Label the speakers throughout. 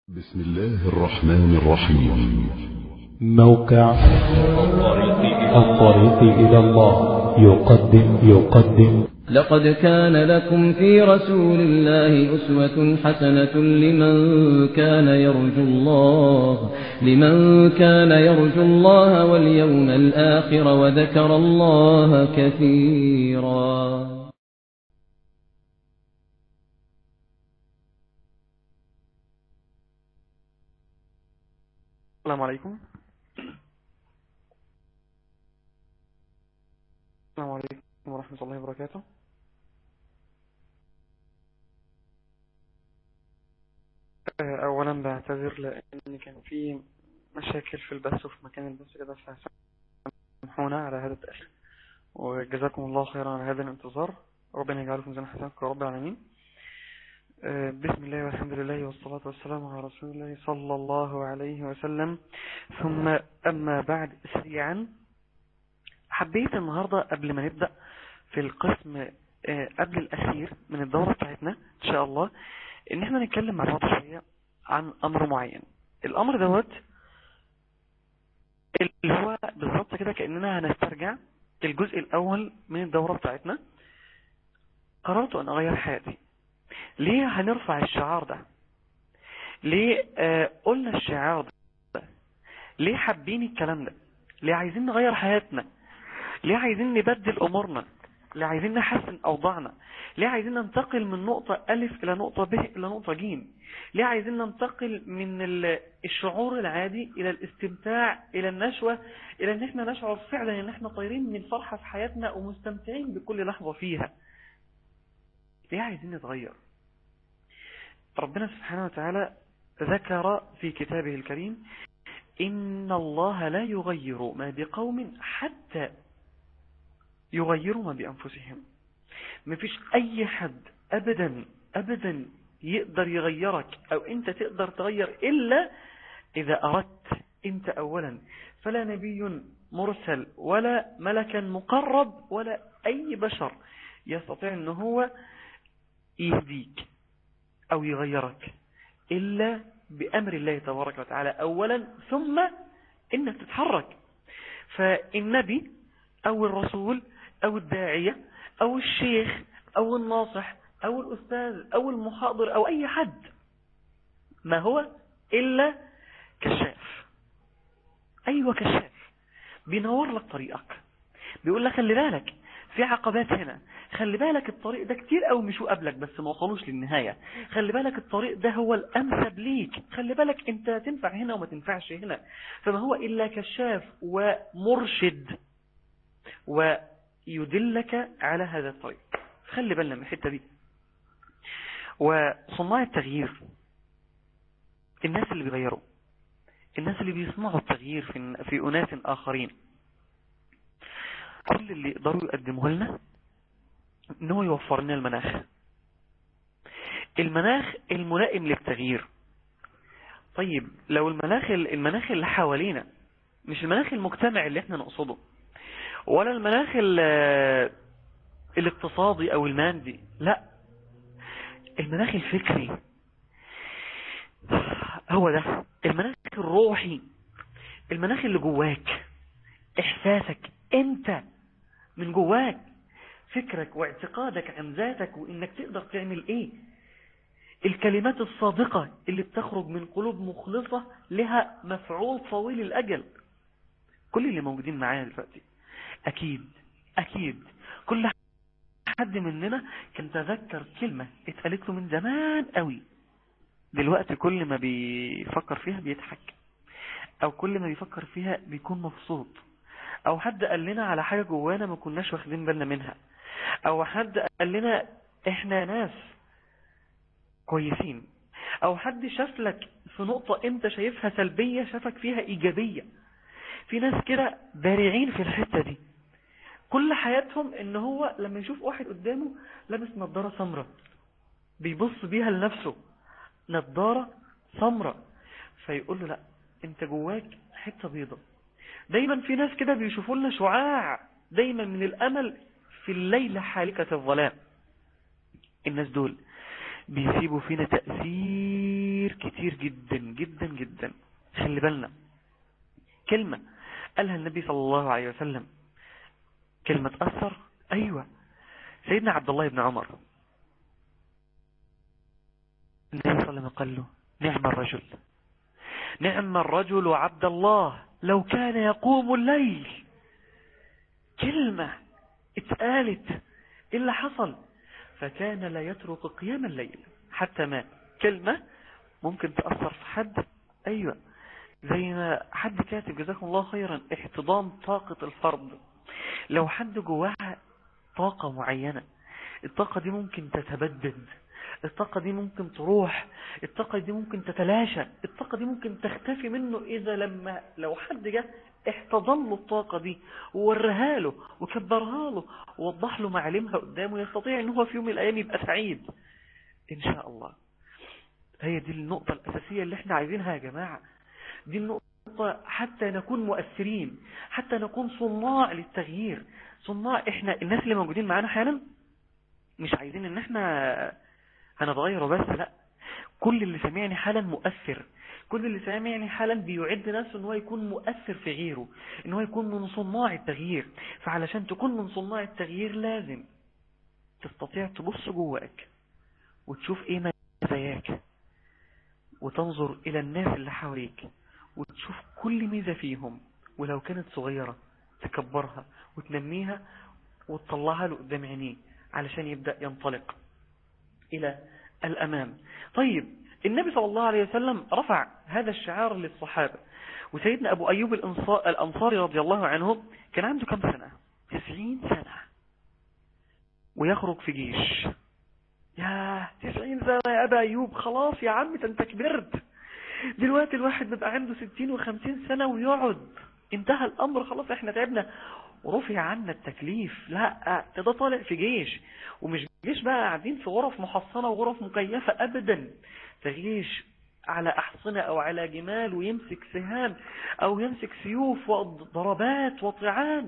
Speaker 1: بسم الله الرحمن الرحيم
Speaker 2: موقع الطريق إلى الله يقدم يقدم
Speaker 3: لقد كان لكم في رسول الله أسوة حسنة لمن كان يرجو الله لمن كان يرجو الله واليوم الآخر وذكر الله كثيرا
Speaker 4: السلام عليكم السلام عليكم ورحمة الله وبركاته آه، أولا بعتذر لأن كان في مشاكل في البث وفي مكان البث كده فسامحونا على هذا التأخير وجزاكم الله خيرا على هذا الانتظار ربنا يجعله في ميزان حسناتكم يا رب العالمين آه، بسم الله والحمد لله والصلاة والسلام على رسول الله صلى الله عليه وسلم ثم أما بعد سريعا حبيت النهاردة قبل ما نبدأ في القسم آه، قبل الأخير من الدورة بتاعتنا إن شاء الله إن احنا نتكلم مع بعض شوية عن أمر معين الأمر دوت اللي هو بالظبط كده كأننا هنسترجع الجزء الأول من الدورة بتاعتنا قررت أن أغير حياتي ليه هنرفع الشعار ده ليه آه قلنا الشعار ده ليه حابين الكلام ده ليه عايزين نغير حياتنا ليه عايزين نبدل امورنا ليه عايزين نحسن اوضاعنا ليه عايزين ننتقل من نقطة الف الى نقطة ب الى نقطة ج ليه عايزين ننتقل من ال- الشعور العادي الى الاستمتاع الى النشوة الى ان احنا نشعر فعلا ان احنا طايرين من الفرحة في حياتنا ومستمتعين بكل لحظة فيها ليه عايزين نتغير ربنا سبحانه وتعالى ذكر في كتابه الكريم إن الله لا يغير ما بقوم حتى يغيروا ما بأنفسهم مفيش أي حد أبدا أبدا يقدر يغيرك أو أنت تقدر تغير إلا إذا أردت أنت أولا فلا نبي مرسل ولا ملكا مقرب ولا أي بشر يستطيع أنه هو يهديك أو يغيرك إلا بأمر الله تبارك وتعالى أولا ثم إنك تتحرك فالنبي أو الرسول أو الداعية أو الشيخ أو الناصح أو الأستاذ أو المحاضر أو أي حد ما هو إلا كشاف أيوة كشاف بينور لك طريقك بيقول لك خلي بالك في عقبات هنا خلي بالك الطريق ده كتير قوي مش قبلك بس ما وصلوش للنهاية خلي بالك الطريق ده هو الأنسب ليك خلي بالك انت تنفع هنا وما تنفعش هنا فما هو إلا كشاف ومرشد ويدلك على هذا الطريق خلي بالنا من الحتة دي وصناع التغيير الناس اللي بيغيروا الناس اللي بيصنعوا التغيير في, في أناس آخرين كل اللي يقدروا يقدموه لنا ان هو يوفر لنا المناخ المناخ الملائم للتغيير طيب لو المناخ المناخ اللي حوالينا مش المناخ المجتمع اللي احنا نقصده ولا المناخ ال- الاقتصادي او المادي لا المناخ الفكري هو ده المناخ الروحي المناخ اللي جواك احساسك انت من جواك فكرك واعتقادك عن ذاتك وانك تقدر تعمل ايه الكلمات الصادقة اللي بتخرج من قلوب مخلصة لها مفعول طويل الأجل كل اللي موجودين معايا دلوقتي أكيد أكيد كل حد مننا كان تذكر كلمة اتقالت له من زمان قوي دلوقتي كل ما بيفكر فيها بيضحك أو كل ما بيفكر فيها بيكون مبسوط او حد قال لنا على حاجة جوانا ما كناش واخدين بالنا منها او حد قال لنا احنا ناس كويسين او حد شاف لك في نقطة انت شايفها سلبية شافك فيها ايجابية في ناس كده بارعين في الحتة دي كل حياتهم ان هو لما يشوف واحد قدامه لابس نظارة سمراء بيبص بيها لنفسه نظارة سمراء فيقول له لا انت جواك حتة بيضة دايما في ناس كده بيشوفوا لنا شعاع دايما من الامل في الليلة حالكة الظلام الناس دول بيسيبوا فينا تأثير كتير كتير جدا جدا جدا خلي بالنا كلمة قالها النبي صلى الله عليه وسلم كلمة أثر أيوة سيدنا عبد الله بن عمر النبي صلى الله عليه وسلم قال له نعم الرجل نعم الرجل عبد الله لو كان يقوم الليل كلمة اتقالت إيه اللي حصل فكان لا يترك قيام الليل حتى مات كلمة ممكن تأثر في حد أيوة زي ما حد كاتب جزاكم الله خيرا احتضان طاقة الفرد لو حد جواها طاقة معينة الطاقة دي ممكن تتبدد الطاقة دي ممكن تروح الطاقة دي ممكن تتلاشى الطاقة دي ممكن تختفي منه إذا لما لو حد جه احتضن له الطاقة دي وورها له وكبرها له ووضح له معالمها قدامه يستطيع ان هو في يوم من الأيام يبقى سعيد إن شاء الله هي دي النقطة الأساسية اللي احنا عايزينها يا جماعة دي النقطة حتى نكون مؤثرين حتى نكون صناع للتغيير صناع احنا الناس اللي موجودين معانا حالا مش عايزين ان احنا هنتغير وبس لا كل اللي سمعني حالا مؤثر كل اللي سمعني حالا بيعد نفسه ان هو يكون مؤثر في غيره ان هو يكون من صناع التغيير فعلشان تكون من صناع التغيير لازم تستطيع تبص جواك وتشوف ايه مزاياك وتنظر الى الناس اللي حواليك وتشوف كل ميزة فيهم ولو كانت صغيرة تكبرها وتنميها وتطلعها له قدام عينيه علشان يبدأ ينطلق إلى الأمام طيب النبي صلى الله عليه وسلم رفع هذا الشعار للصحابة وسيدنا أبو أيوب الأنصاري رضي الله عنه كان عنده كم سنة تسعين سنة ويخرج في جيش يا تسعين سنة يا أبا أيوب خلاص يا عم انت كبرت دلوقتي الواحد بيبقى عنده ستين وخمسين سنة ويقعد انتهى الأمر خلاص احنا تعبنا ورفع عنا التكليف لا ده طالع في جيش ومش جيش بقى قاعدين في غرف محصنة وغرف مكيفة أبدا ده جيش على أحصنة أو على جمال ويمسك سهام أو يمسك سيوف وضربات وطعان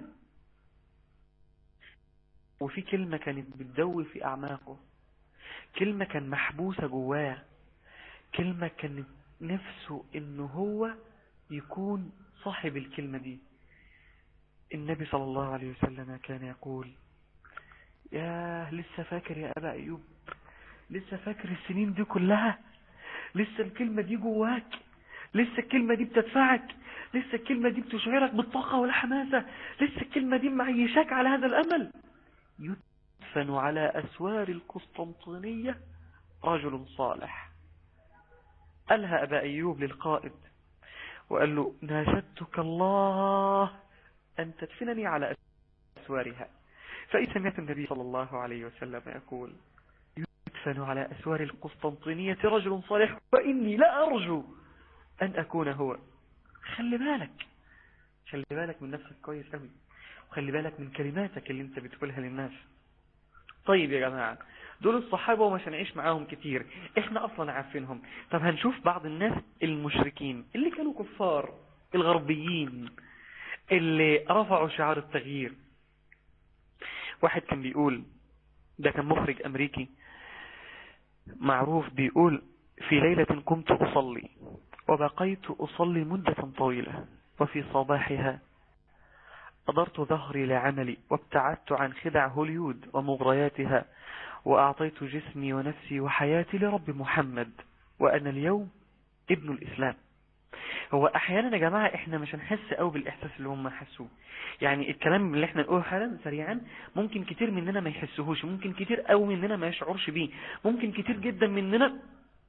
Speaker 4: وفي كلمة كانت بتدوي في أعماقه كلمة كان محبوسة جواه كلمة كانت نفسه انه هو يكون صاحب الكلمة دي النبي صلى الله عليه وسلم كان يقول يا لسه فاكر يا أبا أيوب لسه فاكر السنين دي كلها لسه الكلمة دي جواك لسه الكلمة دي بتدفعك لسه الكلمة دي بتشعرك بالطاقة والحماسة لسه الكلمة دي معيشاك على هذا الأمل يدفن على أسوار القسطنطينية رجل صالح قالها أبا أيوب للقائد وقال له ناشدتك الله أن تدفنني على أسوارها فإذا سمعت النبي صلى الله عليه وسلم يقول يدفن على أسوار القسطنطينية رجل صالح وإني لا أرجو أن أكون هو خلي بالك خلي بالك من نفسك كويس قوي وخلي بالك من كلماتك اللي انت بتقولها للناس طيب يا جماعة دول الصحابة ومش هنعيش معاهم كتير احنا اصلا عارفينهم طب هنشوف بعض الناس المشركين اللي كانوا كفار الغربيين اللي رفعوا شعار التغيير واحد كان بيقول ده كان مخرج امريكي معروف بيقول في ليلة قمت اصلي وبقيت اصلي مدة طويلة وفي صباحها أضرت ظهري لعملي وابتعدت عن خدع هوليود ومغرياتها وأعطيت جسمي ونفسي وحياتي لرب محمد وأنا اليوم ابن الإسلام هو أحيانا يا جماعة إحنا مش هنحس أو بالإحساس اللي هم حسوه يعني الكلام اللي إحنا نقوله حالا سريعا ممكن كتير مننا ما يحسهوش ممكن كتير أو مننا ما يشعرش بيه ممكن كتير جدا مننا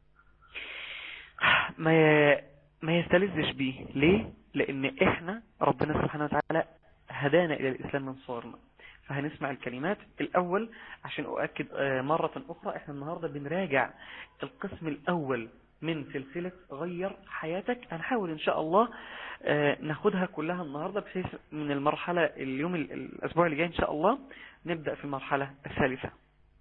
Speaker 4: ما ما يستلذش بيه ليه لأن إحنا ربنا سبحانه وتعالى هدانا إلى الإسلام من صورنا فهنسمع الكلمات الأول عشان أؤكد مرة أخرى إحنا النهاردة بنراجع القسم الأول من سلسلة غير حياتك هنحاول إن شاء الله ناخدها كلها النهاردة بحيث من المرحلة اليوم الأسبوع اللي جاي إن شاء الله نبدأ في المرحلة الثالثة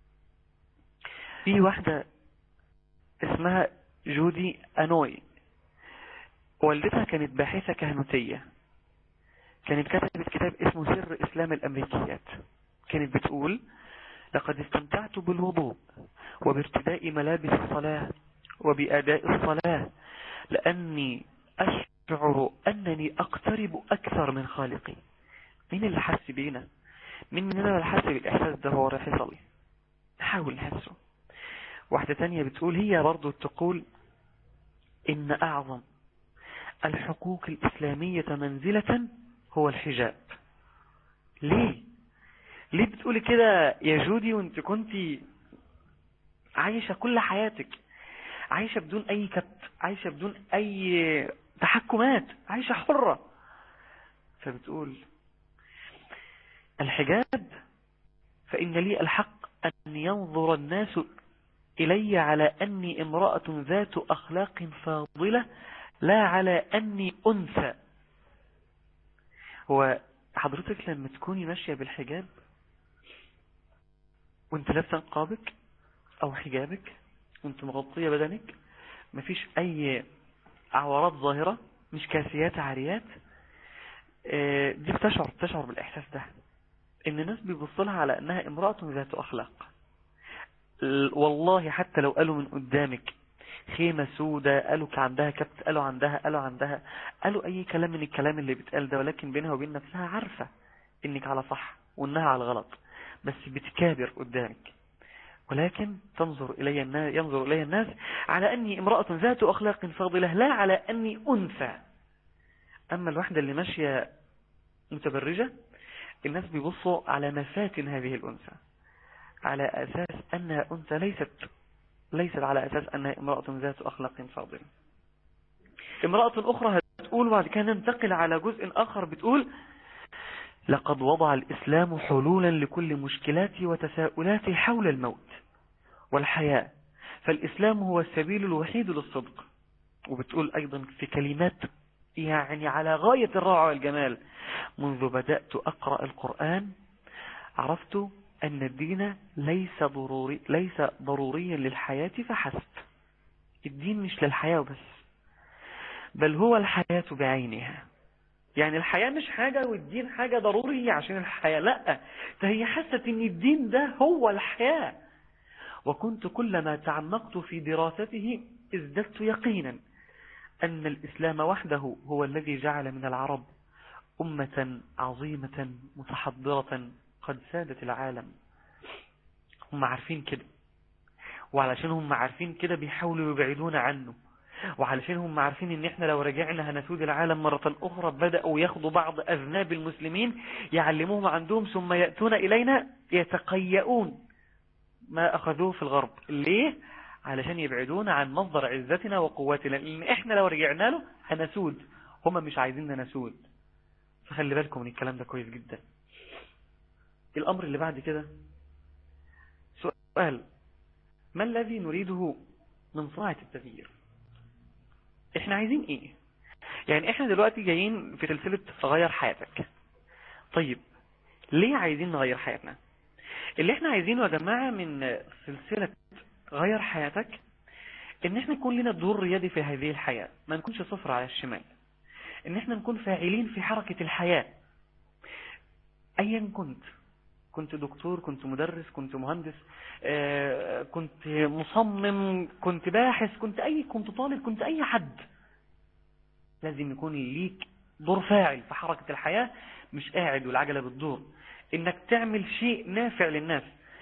Speaker 4: في واحدة اسمها جودي أنوي والدتها كانت باحثة كهنوتية كانت كتبت كتاب اسمه سر إسلام الأمريكيات كانت بتقول لقد استمتعت بالوضوء وبارتداء ملابس الصلاة وبأداء الصلاة لأني أشعر أنني أقترب أكثر من خالقي مين اللي حس بينا مين مننا اللي حس بالإحساس ده هو راح يصلي نحاول نحسه واحدة تانية بتقول هي برضو تقول إن أعظم الحقوق الإسلامية منزلة هو الحجاب ليه ليه بتقولي كده يا جودي وانت كنتي عايشة كل حياتك عايشة بدون اي كبت عايشة بدون اي تحكمات عايشة حرة فبتقول الحجاب فإن لي الحق أن ينظر الناس إلي على أني امرأة ذات أخلاق فاضلة لا على أني أنثى هو حضرتك لما تكوني ماشية بالحجاب وانت لابسه نقابك او حجابك وانت مغطية بدنك مفيش اي عورات ظاهرة مش كاسيات عاريات اه دي بتشعر بتشعر بالاحساس ده ان الناس بيبص لها على انها امرأة ذات اخلاق والله حتى لو قالوا من قدامك خيمة سودة قالوا عندها كبت قالوا عندها قالوا عندها قالوا اي كلام من الكلام اللي بيتقال ده ولكن بينها وبين نفسها عارفة انك على صح وانها على غلط بس بتكابر قدامك ولكن تنظر إلي الناس ينظر إلي الناس على أني امرأة ذات أخلاق فاضلة لا على أني أنثى أما الوحدة اللي ماشية متبرجة الناس بيبصوا على مفاتن هذه الأنثى على أساس أنها أنثى ليست ليست على أساس أنها امرأة ذات أخلاق فاضلة امرأة أخرى هتقول بعد كده ننتقل على جزء آخر بتقول لقد وضع الإسلام حلولا لكل مشكلات وتساؤلات حول الموت والحياة فالإسلام هو السبيل الوحيد للصدق وبتقول أيضا في كلمات يعني على غاية الروعة والجمال منذ بدأت أقرأ القرآن عرفت أن الدين ليس ضروري ليس ضروريا للحياة فحسب الدين مش للحياة بس بل هو الحياة بعينها يعني الحياة مش حاجة والدين حاجة ضرورية عشان الحياة لا فهي حست ان الدين ده هو الحياة وكنت كلما تعمقت في دراسته ازددت يقينا أن الإسلام وحده هو الذي جعل من العرب أمة عظيمة متحضرة قد سادت العالم هم عارفين كده وعلشان هم عارفين كده بيحاولوا يبعدون عنه وعلشان هم عارفين ان احنا لو رجعنا هنسود العالم مرة اخرى بدأوا ياخدوا بعض اذناب المسلمين يعلموهم عندهم ثم يأتون الينا يتقيؤون ما اخذوه في الغرب ليه علشان يبعدونا عن مصدر عزتنا وقوتنا لان احنا لو رجعنا له هنسود هم مش عايزيننا نسود فخلي بالكم من الكلام ده كويس جدا الامر اللي بعد كده سؤال ما الذي نريده من صناعة التغيير احنا عايزين ايه يعني احنا دلوقتي جايين في سلسلة تغير حياتك طيب ليه عايزين نغير حياتنا اللي احنا عايزينه يا جماعة من سلسلة غير حياتك ان احنا نكون لنا دور ريادي في هذه الحياة ما نكونش صفر على الشمال ان احنا نكون فاعلين في حركة الحياة ايا كنت كنت دكتور كنت مدرس كنت مهندس آه، كنت مصمم كنت باحث كنت اي كنت طالب كنت اي حد لازم يكون ليك دور فاعل في حركة الحياة مش قاعد والعجلة بتدور انك تعمل شيء نافع للناس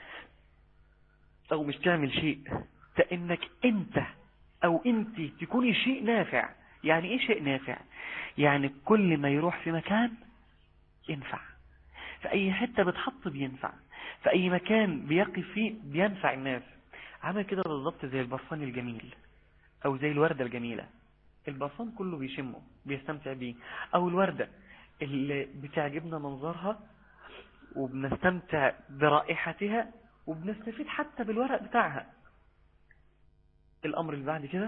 Speaker 4: او مش تعمل شيء انك انت او انت تكوني شيء نافع يعني ايه شيء نافع يعني كل ما يروح في مكان ينفع في اي حتة بتحط بينفع في اي مكان بيقف فيه بينفع الناس عمل كده بالظبط زي البرفان الجميل او زي الوردة الجميلة البرفان كله بيشمه بيستمتع بيه او الوردة اللي بتعجبنا منظرها وبنستمتع برائحتها وبنستفيد حتى بالورق بتاعها الامر اللي بعد كده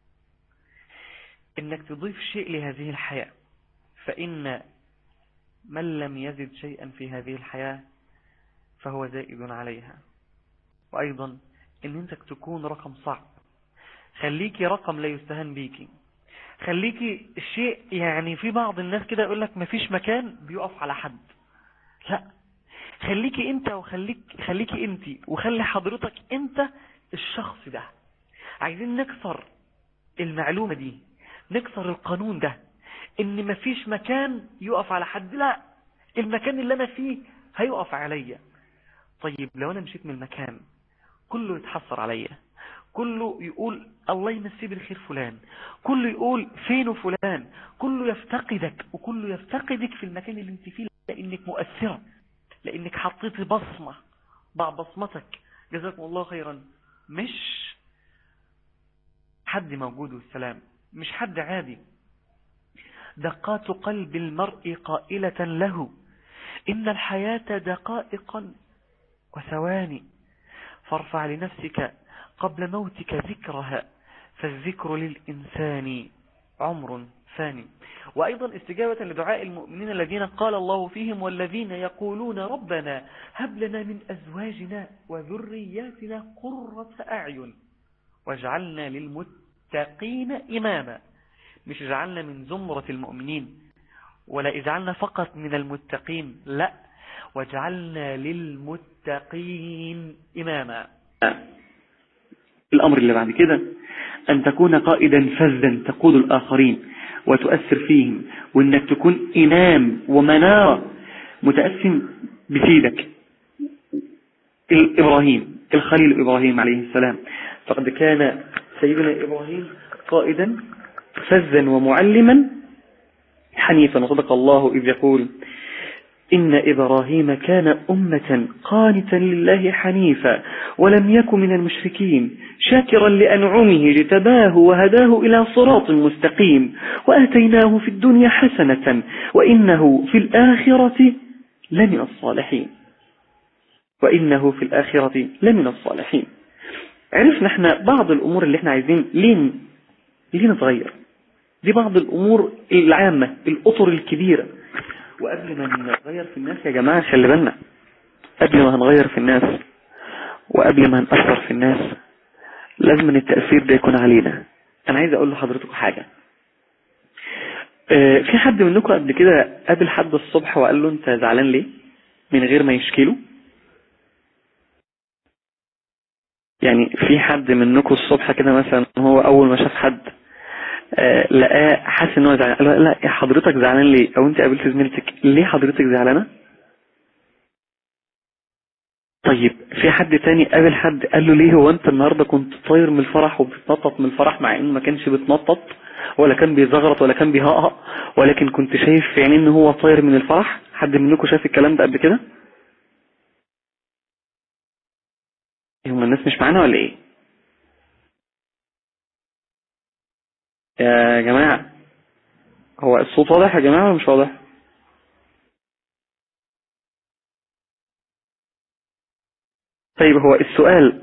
Speaker 4: انك تضيف شيء لهذه الحياة فان من لم يزد شيئا في هذه الحياة فهو زائد عليها وأيضا ان انت تكون رقم صعب خليكي رقم لا يستهان بيكي خليكي الشيء يعني في بعض الناس كده يقول لك مفيش مكان بيقف على حد لا خليكي انت وخليك خليكي انت وخلي حضرتك انت الشخص ده عايزين نكسر المعلومة دي نكسر القانون ده ان مفيش مكان يقف على حد لا المكان اللي انا فيه هيقف عليا طيب لو انا مشيت من المكان كله يتحسر عليا كله يقول الله يمسيه بالخير فلان كله يقول فين فلان كله يفتقدك وكله يفتقدك في المكان اللي انت فيه لانك مؤثرة لانك حطيت بصمة ضع بصمتك جزاكم الله خيرا مش حد موجود والسلام مش حد عادي دقات قلب المرء قائلة له إن الحياة دقائق وثواني فارفع لنفسك قبل موتك ذكرها فالذكر للإنسان عمر ثاني وأيضا استجابة لدعاء المؤمنين الذين قال الله فيهم والذين يقولون ربنا هب لنا من أزواجنا وذرياتنا قرة أعين واجعلنا للمتقين إماما مش اجعلنا من زمرة المؤمنين ولا اجعلنا فقط من المتقين لا واجعلنا للمتقين إماما الأمر اللي بعد كده أن تكون قائدا فذا تقود الآخرين وتؤثر فيهم وأنك تكون إمام ومنارة متأثم بسيدك إبراهيم الخليل إبراهيم عليه السلام فقد كان سيدنا إبراهيم قائدا فذا ومعلما حنيفا وصدق الله إذ يقول إن إبراهيم كان أمة قانتا لله حنيفا ولم يكن من المشركين شاكرا لأنعمه اجتباه وهداه إلى صراط مستقيم وآتيناه في الدنيا حسنة وإنه في الآخرة لمن الصالحين وإنه في الآخرة لمن الصالحين عرفنا احنا بعض الأمور اللي احنا عايزين ليه ليه نتغير دي بعض الأمور العامة الأطر الكبيرة وقبل ما نغير في الناس يا جماعة خلي بالنا قبل ما هنغير في الناس وقبل ما نأثر في الناس لازم التأثير ده يكون علينا أنا عايز أقول لحضرتك حاجة اه في حد منكم قبل كده قابل حد الصبح وقال له أنت زعلان ليه من غير ما يشكيله يعني في حد منكم الصبح كده مثلا هو أول ما شاف حد آه لقاه حاسس ان هو زعلان قال له لا يا حضرتك زعلان ليه او انت قابلت زميلتك ليه حضرتك زعلانه طيب في حد تاني قابل حد قال له ليه هو انت النهارده كنت طاير من الفرح وبتنطط من الفرح مع انه ما كانش بتنطط ولا كان بيزغرط ولا كان بيهقهق ولكن كنت شايف في عينيه ان هو طاير من الفرح حد منكم شاف الكلام ده قبل كده هم الناس مش معانا ولا ايه يا جماعة هو الصوت واضح يا جماعة ولا مش واضح طيب هو السؤال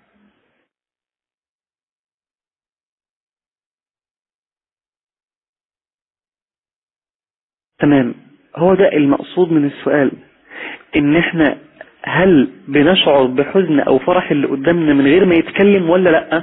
Speaker 4: تمام هو ده المقصود من السؤال ان احنا هل بنشعر بحزن او فرح اللي قدامنا من غير ما يتكلم ولا لأ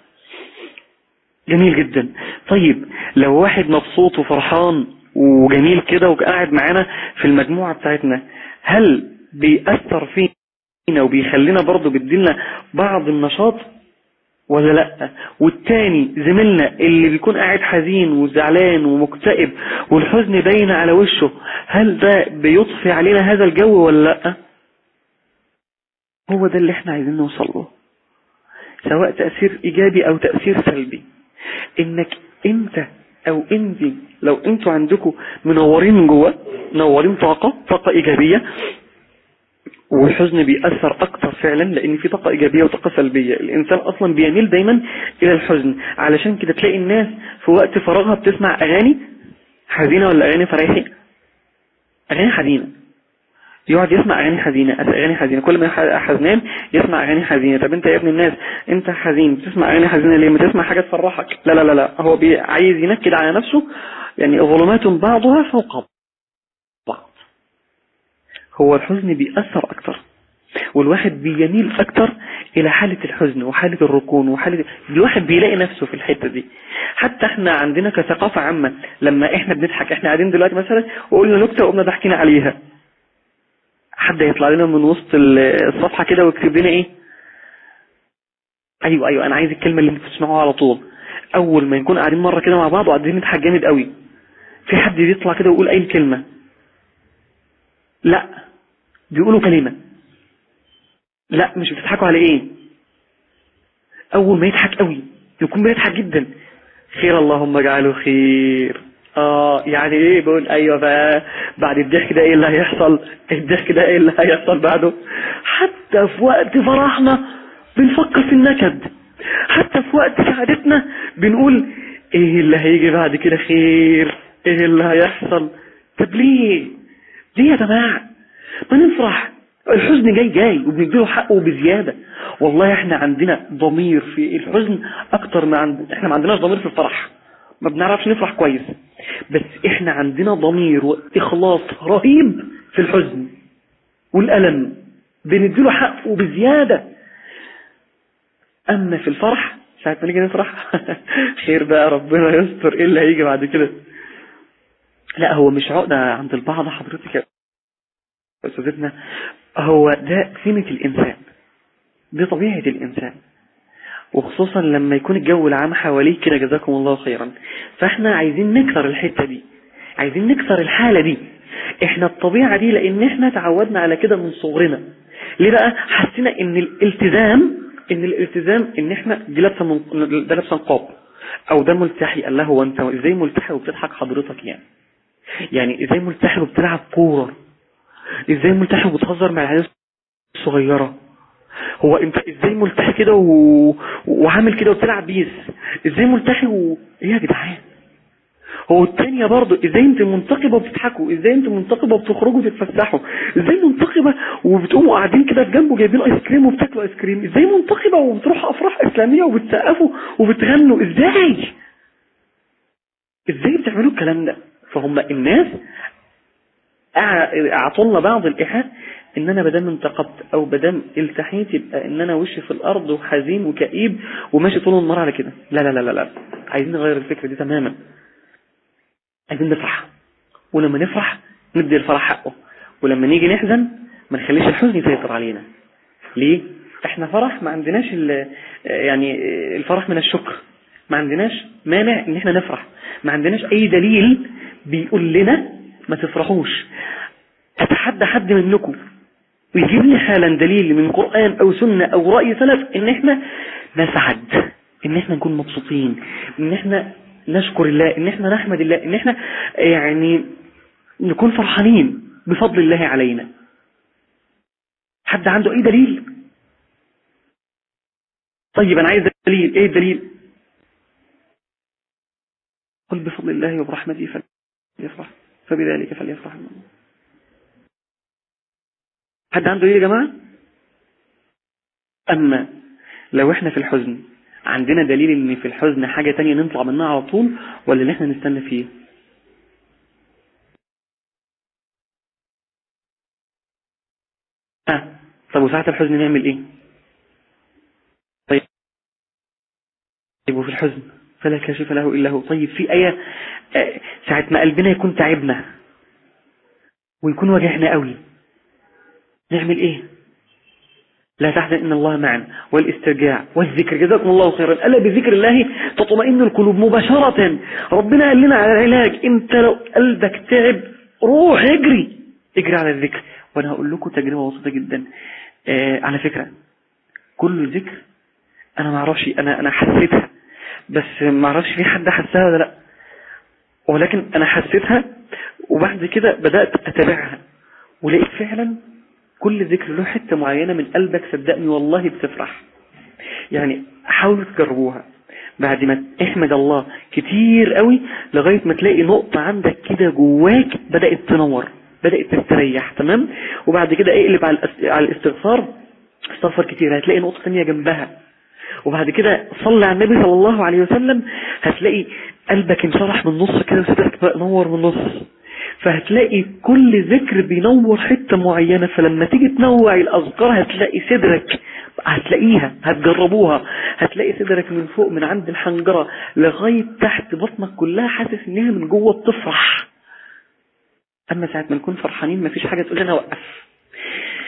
Speaker 4: جميل جدا طيب لو واحد مبسوط وفرحان وجميل كده وقاعد معانا في المجموعة بتاعتنا هل بيأثر فينا وبيخلينا برضو بيدينا بعض النشاط ولا لا والتاني زميلنا اللي بيكون قاعد حزين وزعلان ومكتئب والحزن باين على وشه هل ده بيطفي علينا هذا الجو ولا لا هو ده اللي احنا عايزين نوصل له سواء تأثير ايجابي او تأثير سلبي انك انت او انت لو انتوا عندكم منورين من جوه منورين طاقة طاقة ايجابية والحزن بيأثر اكتر فعلا لان في طاقة ايجابية وطاقة سلبية الانسان اصلا بيميل دايما الى الحزن علشان كده تلاقي الناس في وقت فراغها بتسمع اغاني حزينة ولا اغاني فريحي اغاني حزينة يقعد يسمع اغاني حزينة اغاني حزينة كل ما حزنان يسمع اغاني حزينة طب انت يا ابن الناس انت حزين بتسمع اغاني حزينة ليه ما تسمع حاجة تفرحك لا لا لا لا هو عايز ينكد على نفسه يعني ظلمات بعضها فوق بعض هو الحزن بيأثر اكتر والواحد بيميل اكتر الى حالة الحزن وحالة الركون وحالة الواحد بيلاقي نفسه في الحتة دي حتى احنا عندنا كثقافة عامة لما احنا بنضحك احنا قاعدين دلوقتي مثلا وقلنا نكتة وقمنا ضحكينا عليها حد يطلع لنا من وسط الصفحة كده ويكتب لنا ايه ايوه ايوه انا عايز الكلمة اللي انتوا بتسمعوها على طول اول ما نكون قاعدين مرة كده مع بعض وقاعدين نضحك جامد قوي في حد بيطلع كده ويقول اي كلمة لا بيقولوا كلمة لا مش بتضحكوا على ايه اول ما يضحك قوي يكون بيضحك جدا خير اللهم اجعله خير اه يعني ايه بقول ايوه بقى بعد الضحك ده ايه اللي هيحصل الضحك ده ايه اللي هيحصل بعده حتى في وقت فرحنا بنفكر في النكد حتى في وقت سعادتنا بنقول ايه اللي هيجي بعد كده خير ايه اللي هيحصل طب ليه ليه يا جماعة ما نفرح الحزن جاي جاي وبنديله حقه بزيادة والله احنا عندنا ضمير في الحزن اكتر ما عند احنا ما عندناش ضمير في الفرح ما بنعرفش نفرح كويس بس احنا عندنا ضمير واخلاص رهيب في الحزن والألم بنديله حقه بزيادة اما في الفرح ساعة ما نيجي نفرح خير بقى ربنا يستر ايه اللي هيجي بعد كده لا هو مش عقدة عند البعض حضرتك يا أستاذتنا هو ده سمة الإنسان دي طبيعة الإنسان وخصوصا لما يكون الجو العام حواليه كده جزاكم الله خيرا فاحنا عايزين نكسر الحتة دي عايزين نكسر الحالة دي احنا الطبيعة دي لان احنا تعودنا على كده من صغرنا ليه بقى حسينا ان الالتزام ان الالتزام ان احنا دي لابسه من... ده لابسه نقاب او ده ملتحي قال له هو انت ازاي ملتحي وبتضحك حضرتك يعني يعني ازاي ملتحي وبتلعب كوره ازاي ملتحي وبتهزر مع العيال الصغيره هو انت ازاي ملتحي كده و... وعامل كده وبتلعب بيس ازاي ملتحي و... ايه يا جدعان هو التانية برضه ازاي انت منتقبة وبتضحكوا ازاي انت منتقبة وبتخرجوا تتفسحوا ازاي منتقبة وبتقوموا قاعدين كده في جنبه جايبين ايس كريم وبتاكلوا ايس كريم ازاي منتقبة وبتروحوا افراح اسلامية وبتسقفوا وبتغنوا ازاي ازاي بتعملوا الكلام ده فهم الناس اعطونا بعض الايحاء ان انا بدام انتقبت او بدام التحيت يبقى ان انا وشي في الارض وحزين وكئيب وماشي طول النهار على كده لا لا لا لا لا عايزين نغير الفكرة دي تماما عايزين نفرح ولما نفرح ندي الفرح حقه ولما نيجي نحزن ما نخليش الحزن يسيطر علينا ليه احنا فرح ما عندناش يعني الفرح من الشكر ما عندناش مانع ان احنا نفرح ما عندناش اي دليل بيقول لنا ما تفرحوش اتحدى حد منكم ويجيب لي حالا دليل من قرآن او سنة او رأي سلف ان احنا نسعد ان احنا نكون مبسوطين ان احنا نشكر الله ان احنا نحمد الله ان احنا يعني نكون فرحانين بفضل الله علينا حد عنده اي دليل طيب انا عايز دليل ايه الدليل قل بفضل الله وبرحمته فليفرح فبذلك فليفرح المؤمن حد عنده ايه يا جماعة اما لو احنا في الحزن عندنا دليل ان في الحزن حاجة تانية نطلع منها على طول ولا اللي احنا نستنى فيه اه طب وساعة الحزن نعمل ايه طيب طيب وفي الحزن فلا كاشف له الا هو طيب في ايه اه ساعة ما قلبنا يكون تعبنا ويكون وجعنا قوي نعمل ايه لا تحزن إن الله معنا والاسترجاع والذكر جزاكم الله خيرا ألا بذكر الله تطمئن القلوب مباشرة ربنا قال لنا على العلاج انت لو قلبك تعب روح اجري اجري على الذكر وانا هقول لكم تجربة بسيطة جدا آه على فكرة كل ذكر انا ما اعرفش انا انا حسيتها بس ما اعرفش في حد حسها ولا لا ولكن انا حسيتها وبعد كده بدأت اتابعها ولقيت فعلا كل ذكر له حتة معينة من قلبك صدقني والله بتفرح يعني حاولوا تجربوها بعد ما احمد الله كتير قوي لغاية ما تلاقي نقطة عندك كده جواك بدأت تنور بدأت تستريح تمام وبعد كده اقلب على على الاستغفار استغفر كتير هتلاقي نقطة تانية جنبها وبعد كده صلي على النبي صلى الله عليه وسلم هتلاقي قلبك انشرح من نص كده وصدرك بقى نور من نص فهتلاقي كل ذكر بينور حتة معينة فلما تيجي تنوع الأذكار هتلاقي صدرك هتلاقيها هتجربوها هتلاقي صدرك من فوق من عند الحنجرة لغاية تحت بطنك كلها حاسس انها من جوه بتفرح اما ساعة ما نكون فرحانين مفيش حاجة تقول لنا وقف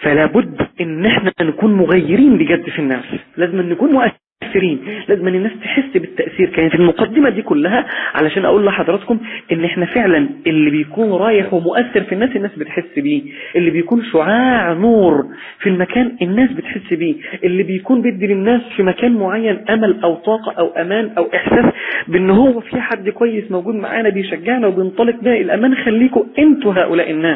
Speaker 4: فلا بد ان احنا نكون مغيرين بجد في الناس لازم نكون مؤثرين لازم ان الناس تحس بالتأثير كانت المقدمة دي كلها علشان اقول لحضراتكم ان احنا فعلا اللي بيكون رايح ومؤثر في الناس الناس بتحس بيه اللي بيكون شعاع نور في المكان الناس بتحس بيه اللي بيكون بيدي للناس في مكان معين امل او طاقة او امان او احساس بان هو في حد كويس موجود معانا بيشجعنا وبينطلق بنا الامان خليكم انتوا هؤلاء الناس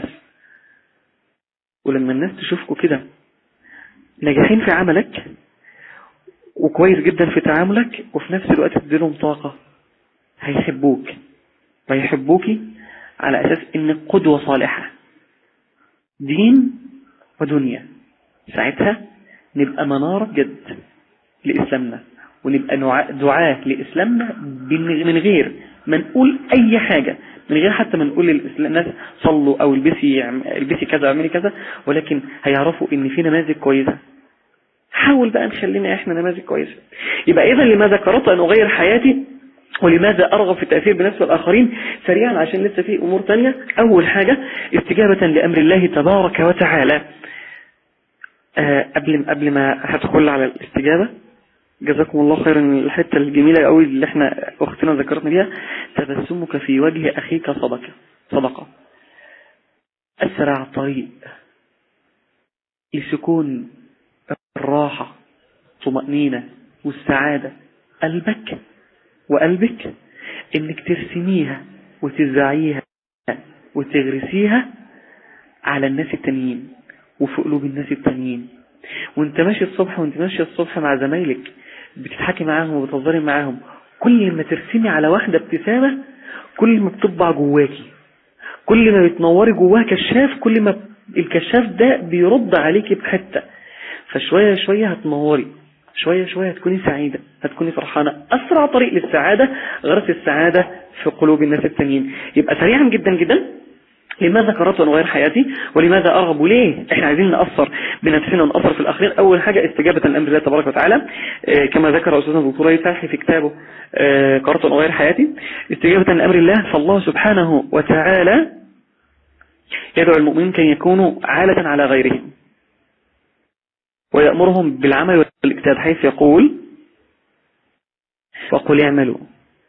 Speaker 4: ولما الناس تشوفكوا كده ناجحين في عملك وكويس جدا في تعاملك وفي نفس الوقت تديلهم طاقة هيحبوك ويحبوكي على أساس إنك قدوة صالحة دين ودنيا ساعتها نبقى منارة بجد لإسلامنا ونبقى دعاة لإسلامنا من غير ما نقول أي حاجة من غير حتى ما نقول للناس صلوا أو البسي البسي كذا واعملي كذا ولكن هيعرفوا إن في نماذج كويسة حاول بقى نخلينا احنا نماذج كويسة يبقى اذا لماذا قررت ان اغير حياتي ولماذا ارغب في التأثير بنفس الاخرين سريعا عشان لسه في امور تانية اول حاجة استجابة لامر الله تبارك وتعالى آه قبل قبل ما هدخل على الاستجابة جزاكم الله خيرا الحتة الجميلة قوي اللي احنا اختنا ذكرتنا بيها تبسمك في وجه اخيك صدقة صدقة اسرع طريق لسكون الراحة طمأنينة والسعادة قلبك وقلبك انك ترسميها وتزرعيها وتغرسيها على الناس التانيين وفي قلوب الناس التانيين وانت ماشي الصبح وانت ماشي الصبح مع زمايلك بتضحكي معاهم وبتهزري معاهم كل ما ترسمي على واحدة ابتسامة كل ما بتطبع جواكي كل ما بتنوري جواها كشاف كل ما الكشاف ده بيرد عليكي بحتة فشوية شوية هتنوري شوية شوية هتكوني سعيدة هتكوني فرحانة أسرع طريق للسعادة غرس السعادة في قلوب الناس التانيين يبقى سريعا جدا جدا لماذا قررت أن أغير حياتي ولماذا أرغب ليه احنا عايزين نأثر بنفسنا ونأثر في الآخرين أول حاجة استجابة لأمر الله تبارك وتعالى اه كما ذكر أستاذنا الدكتور يفتحي في كتابه اه قررت أن أغير حياتي استجابة لأمر الله فالله سبحانه وتعالى يدعو المؤمنين كي يكونوا عالة على غيرهم ويأمرهم بالعمل والاجتهاد حيث يقول وقل اعملوا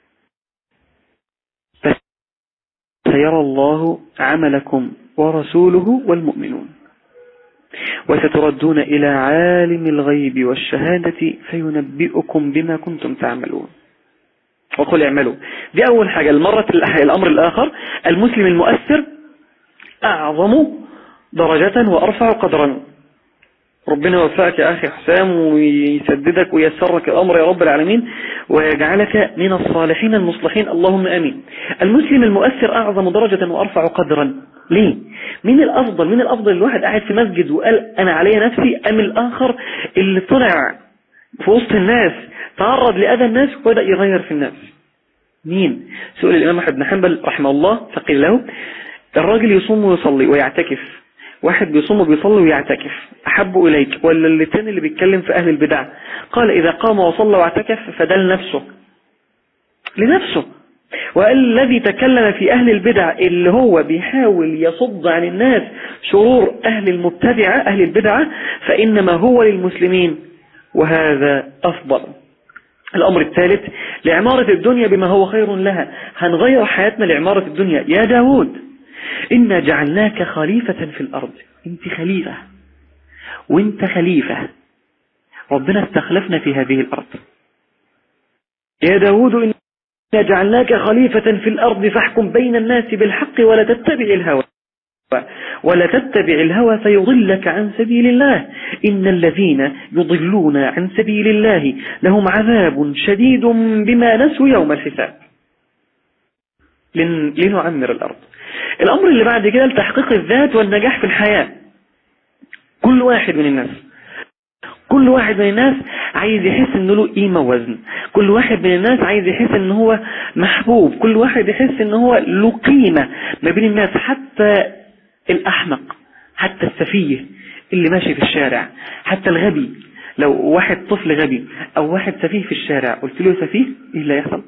Speaker 4: فسيرى الله عملكم ورسوله والمؤمنون وستردون إلى عالم الغيب والشهادة فينبئكم بما كنتم تعملون وقل اعملوا دي أول حاجة المرة الأمر الآخر المسلم المؤثر أعظم درجة وأرفع قدرا ربنا يوفقك يا أخي حسام ويسددك ويسرك الأمر يا رب العالمين ويجعلك من الصالحين المصلحين اللهم أمين المسلم المؤثر أعظم درجة وأرفع قدرا ليه؟ مين الأفضل؟ مين الأفضل الواحد قاعد في مسجد وقال أنا علي نفسي أم الآخر اللي طلع في وسط الناس تعرض لأذى الناس وبدأ يغير في الناس مين؟ سؤال الإمام أحمد بن حنبل رحمه الله فقيل له الراجل يصوم ويصلي ويعتكف واحد بيصوم وبيصلي ويعتكف أحب إليك ولا الثاني اللي بيتكلم في أهل البدع قال إذا قام وصلى واعتكف فده لنفسه لنفسه وقال الذي تكلم في أهل البدع اللي هو بيحاول يصد عن الناس شرور أهل المبتدعة أهل البدعة فإنما هو للمسلمين وهذا أفضل الأمر الثالث لعمارة الدنيا بما هو خير لها هنغير حياتنا لعمارة الدنيا يا داود إنا جعلناك خليفة في الأرض انت خليفة وانت خليفة ربنا استخلفنا في هذه الأرض يا داود إنا جعلناك خليفة في الأرض فاحكم بين الناس بالحق ولا تتبع الهوى ولا تتبع الهوى فيضلك عن سبيل الله إن الذين يضلون عن سبيل الله لهم عذاب شديد بما نسوا يوم الحساب لنعمر الأرض الأمر اللي بعد كده لتحقيق الذات والنجاح في الحياة كل واحد من الناس كل واحد من الناس عايز يحس انه له قيمة ووزن كل واحد من الناس عايز يحس ان هو محبوب كل واحد يحس ان هو له قيمة ما بين الناس حتى الأحمق حتى السفيه اللي ماشي في الشارع حتى الغبي لو واحد طفل غبي او واحد سفيه في الشارع قلت له سفيه ايه اللي هيحصل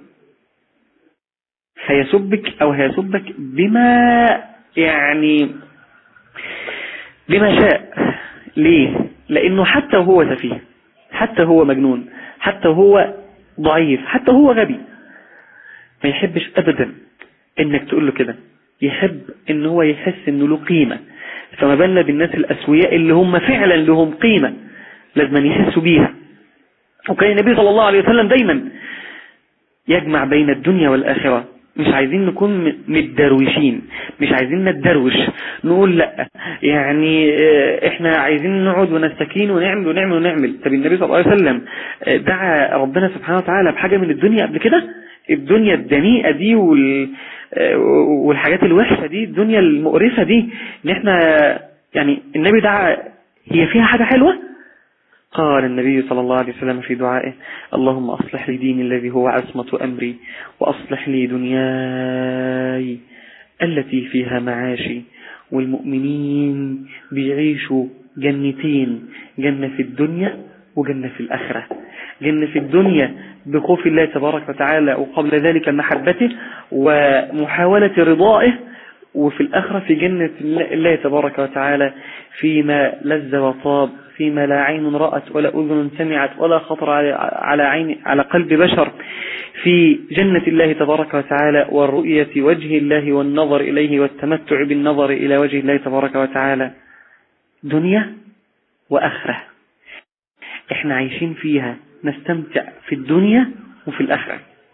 Speaker 4: هيسبك او هيسبك بما يعني بما شاء ليه لانه حتى وهو سفيه حتى هو مجنون حتى هو ضعيف حتى هو غبي ما يحبش ابدا انك تقول له كده يحب ان هو يحس انه له قيمة فما بالنا بالناس الاسوياء اللي هم فعلا لهم قيمة لازم يحسوا بيها وكان النبي صلى الله عليه وسلم دايما يجمع بين الدنيا والآخرة مش عايزين نكون متدروشين مش عايزين نتدروش نقول لا يعني اه احنا عايزين نقعد ونستكين ونعمل ونعمل ونعمل طب النبي صلى الله عليه وسلم دعا ربنا سبحانه وتعالى بحاجة من الدنيا قبل كده الدنيا الدنيئة دي وال والحاجات الوحشة دي الدنيا المقرفة دي ان احنا يعني النبي دعا هي فيها حاجة حلوة قال النبي صلى الله عليه وسلم في دعائه اللهم أصلح لي ديني الذي هو عصمة أمري وأصلح لي دنياي التي فيها معاشي والمؤمنين بيعيشوا جنتين جنة في الدنيا وجنة في الآخرة جنة في الدنيا بخوف الله تبارك وتعالى وقبل ذلك محبته ومحاولة رضائه وفي الآخرة في جنة الله تبارك وتعالى فيما لذ وطاب فيما لا عين رأت ولا أذن سمعت ولا خطر على عين على قلب بشر في جنة الله تبارك وتعالى والرؤية وجه الله والنظر إليه والتمتع بالنظر إلى وجه الله تبارك وتعالى دنيا وأخرة احنا عايشين فيها نستمتع في الدنيا وفي الآخرة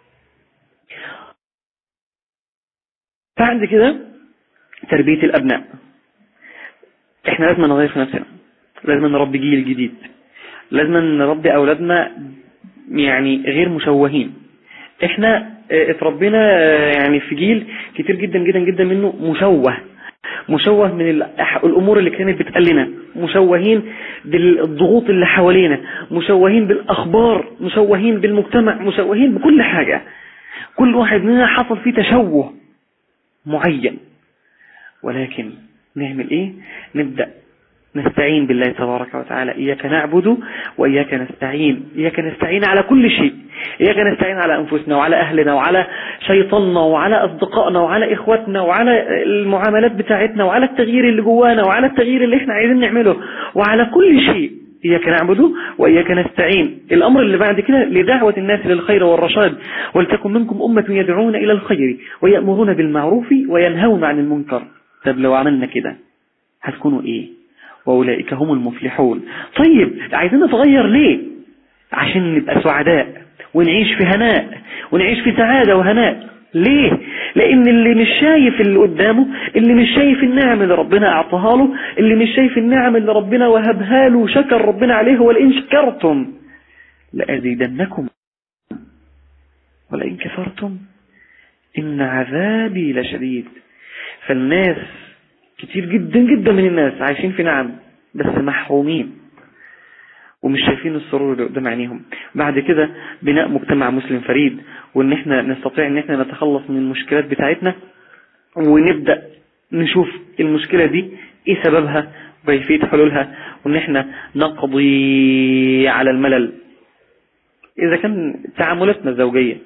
Speaker 4: بعد كده تربية الأبناء احنا لازم نغير في نفسنا لازم نربي جيل جديد لازم نربي أولادنا يعني غير مشوهين احنا اتربينا يعني في جيل كتير جدا جدا جدا منه مشوه مشوه من الأمور اللي كانت بتقلنا مشوهين بالضغوط اللي حوالينا مشوهين بالأخبار مشوهين بالمجتمع مشوهين بكل حاجة كل واحد مننا حصل فيه تشوه معين ولكن نعمل ايه نبدأ نستعين بالله تبارك وتعالى إياك نعبد وإياك نستعين إياك نستعين على كل شيء إياك نستعين على أنفسنا وعلى أهلنا وعلى شيطاننا وعلى أصدقائنا وعلى إخواتنا وعلى المعاملات بتاعتنا وعلى التغيير اللي جوانا وعلى التغيير اللي احنا عايزين نعمله وعلى كل شيء إياك نعبد وإياك نستعين الأمر اللي بعد كده لدعوة الناس للخير والرشاد ولتكن منكم أمة يدعون إلى الخير ويأمرون بالمعروف وينهون عن المنكر طب لو عملنا كده هتكونوا إيه وأولئك هم المفلحون طيب عايزين نتغير ليه عشان نبقى سعداء ونعيش في هناء ونعيش في سعادة وهناء ليه لان اللي مش شايف اللي قدامه اللي مش شايف النعم اللي ربنا اعطاها له اللي مش شايف النعم اللي ربنا وهبها له وشكر ربنا عليه ولئن شكرتم لأزيدنكم ولئن كفرتم إن عذابي لشديد فالناس كتير جدا جدا من الناس عايشين في نعم بس محرومين ومش شايفين السرور اللي قدام عينيهم بعد كده بناء مجتمع مسلم فريد وان احنا نستطيع ان احنا نتخلص من المشكلات بتاعتنا ونبدأ نشوف المشكلة دي ايه سببها وكيفية حلولها وان احنا نقضي على الملل اذا كان تعاملاتنا الزوجية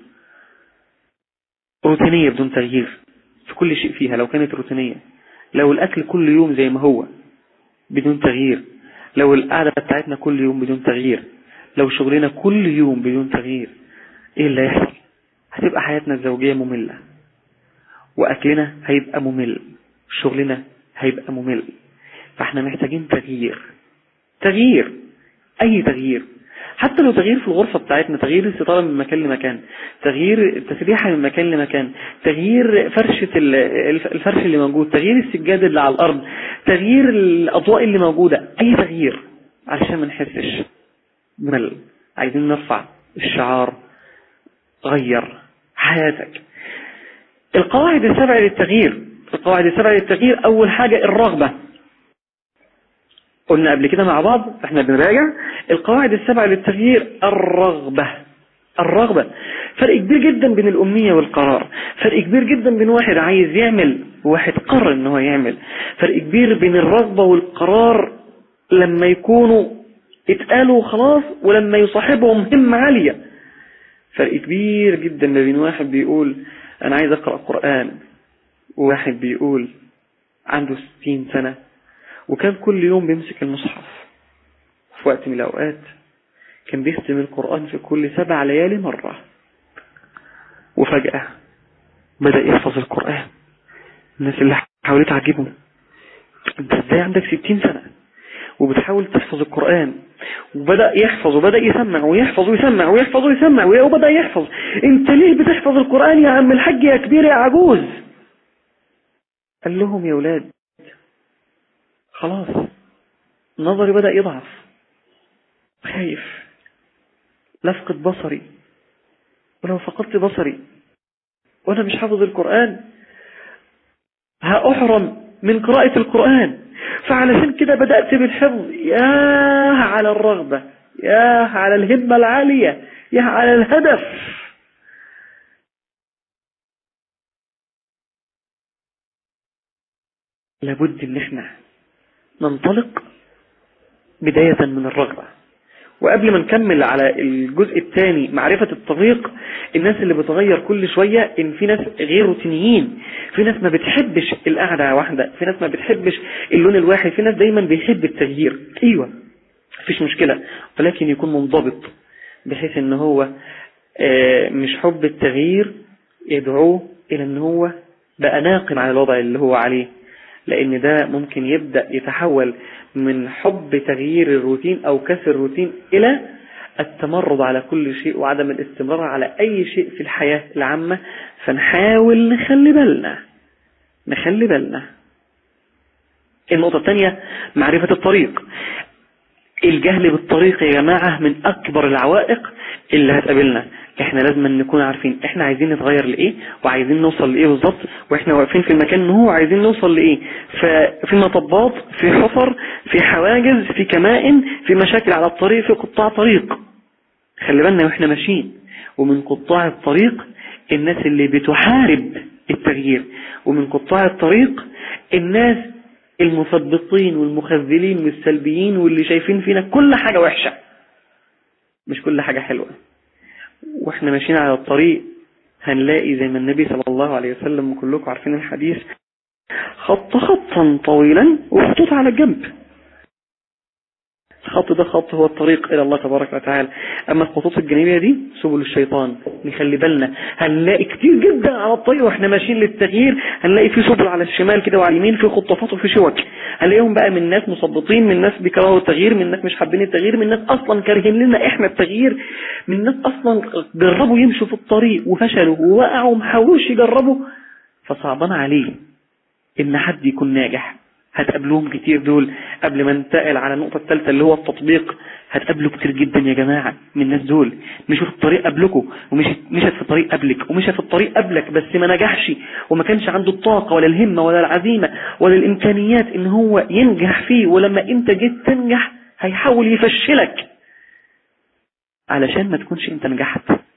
Speaker 4: روتينية بدون تغيير في كل شيء فيها لو كانت روتينية لو الأكل كل يوم زي ما هو بدون تغيير لو القعدة بتاعتنا كل يوم بدون تغيير لو شغلنا كل يوم بدون تغيير ايه اللي هيحصل هتبقى حياتنا الزوجية مملة وأكلنا هيبقى ممل شغلنا هيبقى ممل فاحنا محتاجين تغيير تغيير أي تغيير حتى لو تغيير في الغرفة بتاعتنا تغيير الستارة من مكان لمكان تغيير التسريحة من مكان لمكان تغيير فرشة الفرش اللي موجود تغيير السجادة اللي على الأرض تغيير الأضواء اللي موجودة أي تغيير عشان ما نحسش بملل عايزين نرفع الشعار غير حياتك القواعد السبع للتغيير القواعد السبع للتغيير أول حاجة الرغبة قلنا قبل كده مع بعض احنا بنراجع القواعد السبع للتغيير الرغبة الرغبة فرق كبير جدا بين الأمنية والقرار فرق كبير جدا بين واحد عايز يعمل وواحد قرر ان هو يعمل فرق كبير بين الرغبة والقرار لما يكونوا اتقالوا خلاص ولما يصاحبهم همة عالية فرق كبير جدا ما بين واحد بيقول انا عايز اقرأ قرآن وواحد بيقول عنده ستين سنة وكان كل يوم بيمسك المصحف في وقت من الأوقات كان بيختم القرآن في كل سبع ليالي مرة وفجأة بدأ يحفظ القرآن الناس اللي حاولت تعجبهم انت ازاي عندك ستين سنة وبتحاول تحفظ القرآن وبدأ يحفظ وبدأ يسمع ويحفظ ويسمع ويحفظ ويسمع وبدأ يحفظ انت ليه بتحفظ القرآن يا عم الحاج يا كبير يا عجوز قال لهم يا ولاد خلاص نظري بدأ يضعف خايف لفقد بصري ولو فقدت بصري وانا مش حافظ القرآن هأحرم من قراءة القرآن فعلشان كده بدأت بالحفظ ياه على الرغبة ياه على الهمة العالية ياه على الهدف لابد ان احنا ننطلق بداية من الرغبة وقبل ما نكمل على الجزء الثاني معرفة الطريق الناس اللي بتغير كل شوية ان في ناس غير روتينيين في ناس ما بتحبش القعدة واحدة في ناس ما بتحبش اللون الواحد في ناس دايما بيحب التغيير ايوه مفيش مشكلة ولكن يكون منضبط بحيث ان هو مش حب التغيير يدعوه الى ان هو بقى ناقم على الوضع اللي هو عليه لان ده ممكن يبدأ يتحول من حب تغيير الروتين او كسر الروتين الى التمرد على كل شيء وعدم الاستمرار على اي شيء في الحياة العامة فنحاول نخلي بالنا نخلي بالنا النقطة الثانية معرفة الطريق الجهل بالطريق يا جماعة من اكبر العوائق اللي هتقابلنا احنا لازم نكون عارفين احنا عايزين نتغير لايه وعايزين نوصل لايه بالظبط واحنا واقفين في المكان ان هو عايزين نوصل لايه ففي مطبات في حفر في حواجز في كمائن في مشاكل على الطريق في قطاع طريق خلي بالنا واحنا ماشيين ومن قطاع الطريق الناس اللي بتحارب التغيير ومن قطاع الطريق الناس المثبطين والمخذلين والسلبيين واللي شايفين فينا كل حاجة وحشة مش كل حاجة حلوة واحنا ماشيين على الطريق هنلاقي زي ما النبي صلى الله عليه وسلم وكلكم عارفين الحديث خط خطا طويلا وخطوط على الجنب الخط ده خط هو الطريق إلى الله تبارك وتعالى أما الخطوط الجانبية دي سبل الشيطان نخلي بالنا هنلاقي كتير جدا على الطريق واحنا ماشيين للتغيير هنلاقي في سبل على الشمال كده وعلى اليمين في خطافات وفي شوك هنلاقيهم بقى من ناس مثبطين من ناس بيكرهوا التغيير من ناس مش حابين التغيير من ناس أصلا كارهين لنا إحنا التغيير من ناس أصلا جربوا يمشوا في الطريق وفشلوا ووقعوا ومحاولوش يجربوا فصعبان عليه إن حد يكون ناجح هتقابلوهم كتير دول قبل ما ننتقل على النقطة الثالثة اللي هو التطبيق هتقابلوا كتير جدا يا جماعة من الناس دول مشوا في الطريق قبلكم ومشت مشت في الطريق قبلك ومشى في الطريق قبلك بس ما نجحش وما كانش عنده الطاقة ولا الهمة ولا العزيمة ولا الإمكانيات إن هو ينجح فيه ولما أنت جيت تنجح هيحاول يفشلك علشان ما تكونش أنت نجحت